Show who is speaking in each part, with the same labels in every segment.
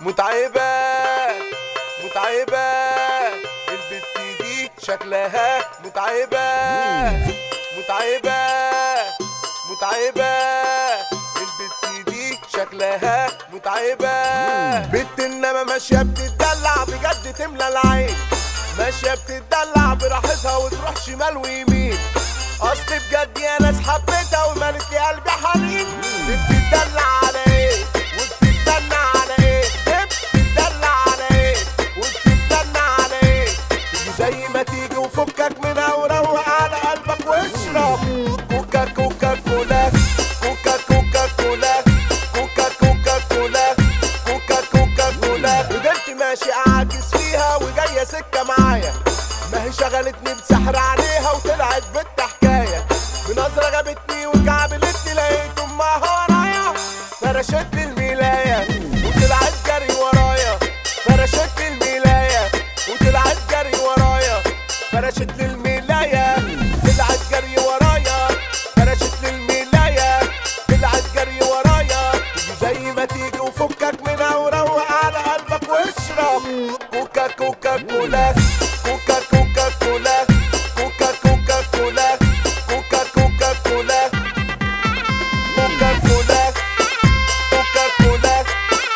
Speaker 1: متعبة متعبة البت دي شكلها متعبة متعبة متعبة البت دي شكلها متعبة بنت انما ماشية بتدلع بجد تملى العين ماشية بتدلع براحتها وتروح شمال ويمين اصل بجد يا ناس حبيتها ومالت لي قلبي حنين بتدلع على ايه وبتدلع على ايه بتدلع على ايه وبتدلع على ايه تيجي زي ما تيجي وفكك منها وروق على قلبك واشرب كوكا كوكا كولا كوكا كوكا كولا كوكا كوكا كولا كوكا كوكا كولا فضلت ماشي اعاكس فيها وجايه سكه معايا ما هي شغلتني بسحر عليها وطلعت بنت حكايه بنظره جابتني وكعبلتني لقيت امها ورايا فرشت لي الملايه وطلعت جري ورايا فرشت لي الملايه وطلعت جري ورايا فرشت لي الملايه طلعت جري ورايا فرشت لي الملايه طلعت جري ورايا تيجي زي ما تيجي وفكك منها وروق على قلبك واشرب كوكا كوكا كولا كوكا كوكا كولا كوكا كوكا كولا كوكا كوكا كولا كوكا كولا كوكا كولا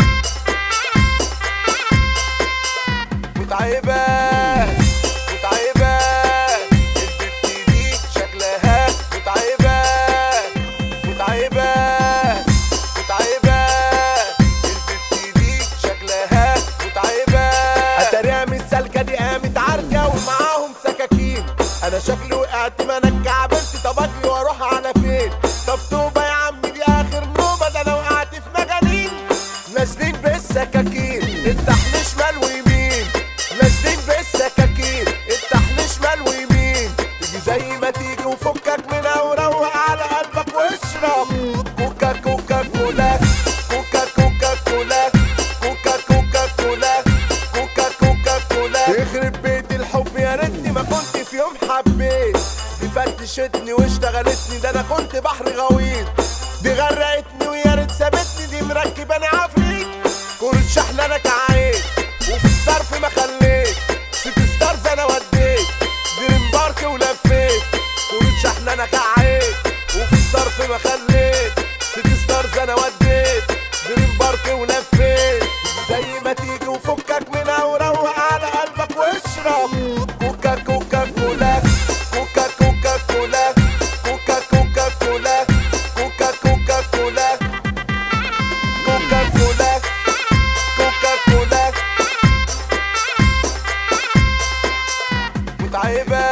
Speaker 1: متعبة متعبة البت دي شكلها متعبة متعبة متعبة البت دي شكلها متعبة اتاريها من السلكة دي قامت عركة ومعاهم سكاكين انا شكلي وقعت ما انا اتكعبلت طب اجري واروح على فين طب توبة يا عم دي اخر نوبة ده انا وقعت في مجانين نازلين بالسكاكين التحلي شمال ويمين نازلين بالسكاكين التحلي شمال ويمين تيجي زي ما تيجي وفكك منها وروق على قلبك واشرب كوكا كوكا كولا كوكا كوكا كولا كوكا كوكا كولا كوكا كوكا كولا يخرب بيت الحب يا ريتني ما كنت في يوم حبيت دي فتشتني واشتغلتني ده انا كنت بحر غويط دي غرقتني ويا ريت سابتني دي مركباني عفريت كل شحنه انا كعيت وفي الصرف ما خليت سيتي ستارز انا وديت دريم بارك ولفيت كل شحنه انا كعيت وفي الصرف ما خليت سيتي ستارز انا وديت دريم بارك ولفيت زي ما تيجي وفكك منها وروق على قلبك واشرب كوكا كوكا كولا كوكا كوكا كولا كوكا كوكا كولا كوكا كوكا كولا كوكا كولا كوكا كولا متعبة